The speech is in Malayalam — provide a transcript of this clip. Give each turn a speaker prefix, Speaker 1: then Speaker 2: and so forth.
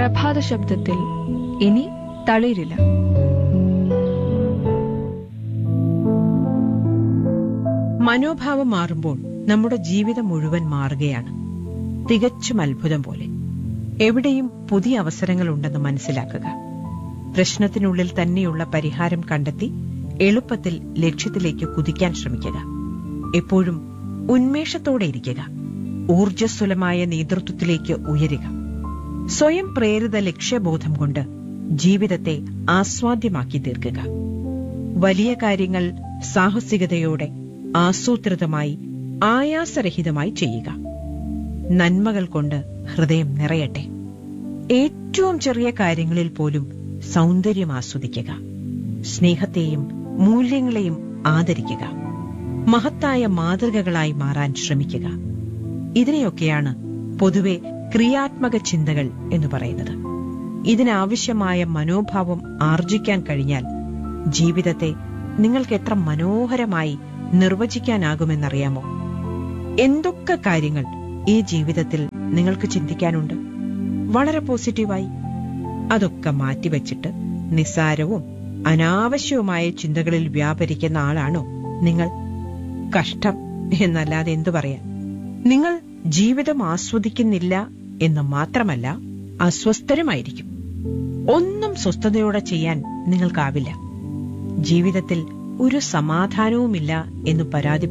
Speaker 1: പ്രഭാത ശബ്ദത്തിൽ ഇനി തളിരില്ല
Speaker 2: മനോഭാവം മാറുമ്പോൾ നമ്മുടെ ജീവിതം മുഴുവൻ മാറുകയാണ് തികച്ചും അത്ഭുതം പോലെ എവിടെയും പുതിയ അവസരങ്ങളുണ്ടെന്ന് മനസ്സിലാക്കുക പ്രശ്നത്തിനുള്ളിൽ തന്നെയുള്ള പരിഹാരം കണ്ടെത്തി എളുപ്പത്തിൽ ലക്ഷ്യത്തിലേക്ക് കുതിക്കാൻ ശ്രമിക്കുക എപ്പോഴും ഉന്മേഷത്തോടെ ഇരിക്കുക ഊർജ്ജസ്വലമായ നേതൃത്വത്തിലേക്ക് ഉയരുക സ്വയം പ്രേരിത ലക്ഷ്യബോധം കൊണ്ട് ജീവിതത്തെ ആസ്വാദ്യമാക്കി തീർക്കുക വലിയ കാര്യങ്ങൾ സാഹസികതയോടെ ആസൂത്രിതമായി ആയാസരഹിതമായി ചെയ്യുക നന്മകൾ കൊണ്ട് ഹൃദയം നിറയട്ടെ ഏറ്റവും ചെറിയ കാര്യങ്ങളിൽ പോലും സൗന്ദര്യം ആസ്വദിക്കുക സ്നേഹത്തെയും മൂല്യങ്ങളെയും ആദരിക്കുക മഹത്തായ മാതൃകകളായി മാറാൻ ശ്രമിക്കുക ഇതിനെയൊക്കെയാണ് പൊതുവെ ക്രിയാത്മക ചിന്തകൾ എന്ന് പറയുന്നത് ഇതിനാവശ്യമായ മനോഭാവം ആർജിക്കാൻ കഴിഞ്ഞാൽ ജീവിതത്തെ നിങ്ങൾക്ക് എത്ര മനോഹരമായി നിർവചിക്കാനാകുമെന്നറിയാമോ എന്തൊക്കെ കാര്യങ്ങൾ ഈ ജീവിതത്തിൽ നിങ്ങൾക്ക് ചിന്തിക്കാനുണ്ട് വളരെ പോസിറ്റീവായി അതൊക്കെ മാറ്റിവെച്ചിട്ട് നിസ്സാരവും അനാവശ്യവുമായ ചിന്തകളിൽ വ്യാപരിക്കുന്ന ആളാണോ നിങ്ങൾ കഷ്ടം എന്നല്ലാതെ എന്തു പറയാൻ നിങ്ങൾ ജീവിതം ആസ്വദിക്കുന്നില്ല എന്ന് മാത്രമല്ല അസ്വസ്ഥരുമായിരിക്കും ഒന്നും സ്വസ്ഥതയോടെ ചെയ്യാൻ നിങ്ങൾക്കാവില്ല ജീവിതത്തിൽ ഒരു സമാധാനവുമില്ല എന്ന് പരാതി